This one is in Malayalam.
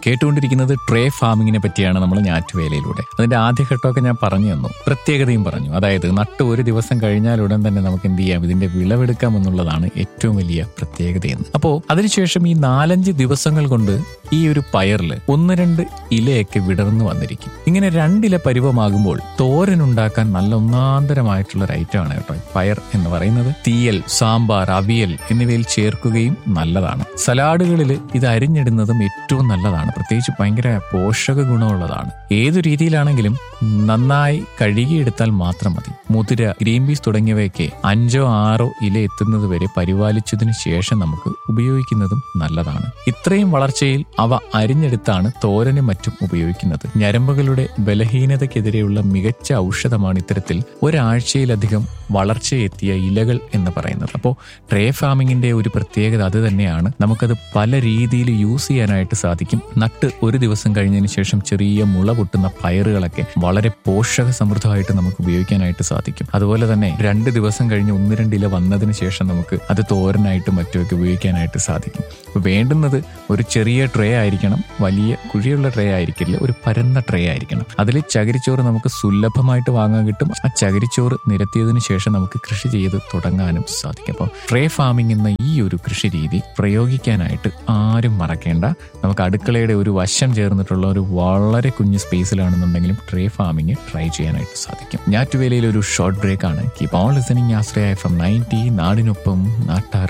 കേട്ടുകൊണ്ടിരിക്കുന്നത് ട്രേ ഫാമിങ്ങിനെ പറ്റിയാണ് നമ്മൾ ഞാറ്റുവേലയിലൂടെ അതിന്റെ ആദ്യഘട്ടമൊക്കെ ഞാൻ പറഞ്ഞു തന്നു പ്രത്യേകതയും പറഞ്ഞു അതായത് നട്ട് ഒരു ദിവസം കഴിഞ്ഞാൽ ഉടൻ തന്നെ നമുക്ക് എന്ത് ചെയ്യാം ഇതിന്റെ വിളവെടുക്കാം എന്നുള്ളതാണ് ഏറ്റവും വലിയ പ്രത്യേകതയെന്ന് അപ്പോ അതിനുശേഷം ഈ നാലഞ്ച് ദിവസങ്ങൾ കൊണ്ട് ഈ ഒരു പയറിൽ ഒന്ന് രണ്ട് ഇലയൊക്കെ വിടർന്നു വന്നിരിക്കും ഇങ്ങനെ രണ്ടില പരുവമാകുമ്പോൾ തോരനുണ്ടാക്കാൻ നല്ല ഒന്നാന്തരമായിട്ടുള്ള ഒരു ഐറ്റമാണ് കേട്ടോ ഈ പയർ എന്ന് പറയുന്നത് തീയൽ സാമ്പാർ അവിയൽ എന്നിവയിൽ ചേർക്കുകയും നല്ലതാണ് സലാഡുകളിൽ ഇത് അരിഞ്ഞിടുന്നതും ഏറ്റവും നല്ലതാണ് പ്രത്യേകിച്ച് ഭയങ്കര പോഷക ഗുണമുള്ളതാണ് ഏതു രീതിയിലാണെങ്കിലും നന്നായി കഴുകിയെടുത്താൽ മാത്രം മതി മുതിര ഗ്രീൻ പീസ് തുടങ്ങിയവയൊക്കെ അഞ്ചോ ആറോ ഇല എത്തുന്നത് വരെ പരിപാലിച്ചതിന് ശേഷം നമുക്ക് ഉപയോഗിക്കുന്നതും നല്ലതാണ് ഇത്രയും വളർച്ചയിൽ അവ അരിഞ്ഞെടുത്താണ് തോരനും മറ്റും ഉപയോഗിക്കുന്നത് ഞരമ്പുകളുടെ ബലഹീനതയ്ക്കെതിരെയുള്ള മികച്ച ഔഷധമാണ് ഇത്തരത്തിൽ ഒരാഴ്ചയിലധികം വളർച്ചയെത്തിയ ഇലകൾ എന്ന് പറയുന്നത് അപ്പോൾ ട്രേ ഫാമിങ്ങിന്റെ ഒരു പ്രത്യേകത അത് തന്നെയാണ് നമുക്കത് പല രീതിയിൽ യൂസ് ചെയ്യാനായിട്ട് സാധിക്കും നട്ട് ഒരു ദിവസം കഴിഞ്ഞതിന് ശേഷം ചെറിയ മുള പൊട്ടുന്ന പയറുകളൊക്കെ വളരെ പോഷക സമൃദ്ധമായിട്ട് നമുക്ക് ഉപയോഗിക്കാനായിട്ട് സാധിക്കും അതുപോലെ തന്നെ രണ്ട് ദിവസം കഴിഞ്ഞ് ഒന്ന് രണ്ട് ഇല വന്നതിന് ശേഷം നമുക്ക് അത് തോരനായിട്ട് മറ്റുമൊക്കെ ഉപയോഗിക്കാനായിട്ട് സാധിക്കും അപ്പോൾ വേണ്ടുന്നത് ഒരു ചെറിയ ട്രേ ആയിരിക്കണം വലിയ കുഴിയുള്ള ട്രേ ആയിരിക്കില്ല ഒരു പരന്ന ട്രേ ആയിരിക്കണം അതിൽ ചകിരിച്ചോറ് നമുക്ക് സുലഭമായിട്ട് വാങ്ങാൻ കിട്ടും ആ ചകിരിച്ചോറ് നിരത്തിയതിനു ശേഷം നമുക്ക് കൃഷി ചെയ്ത് തുടങ്ങാനും സാധിക്കും അപ്പോൾ ട്രേ ഫാമിംഗ് എന്ന ഈ ഒരു കൃഷി രീതി പ്രയോഗിക്കാനായിട്ട് ആരും മറക്കേണ്ട നമുക്ക് അടുക്കളയുടെ ഒരു വശം ചേർന്നിട്ടുള്ള ഒരു വളരെ കുഞ്ഞു സ്പേസിലാണെന്നുണ്ടെങ്കിലും ട്രേ ഫാമിംഗ് ട്രൈ ചെയ്യാനായിട്ട് സാധിക്കും ഞാറ്റുവേലയിൽ ഒരു ഷോർട്ട് ബ്രേക്ക് ആണ് keep on listening Ashraya F M ninety നാടിനൊപ്പം നാട്ടാർ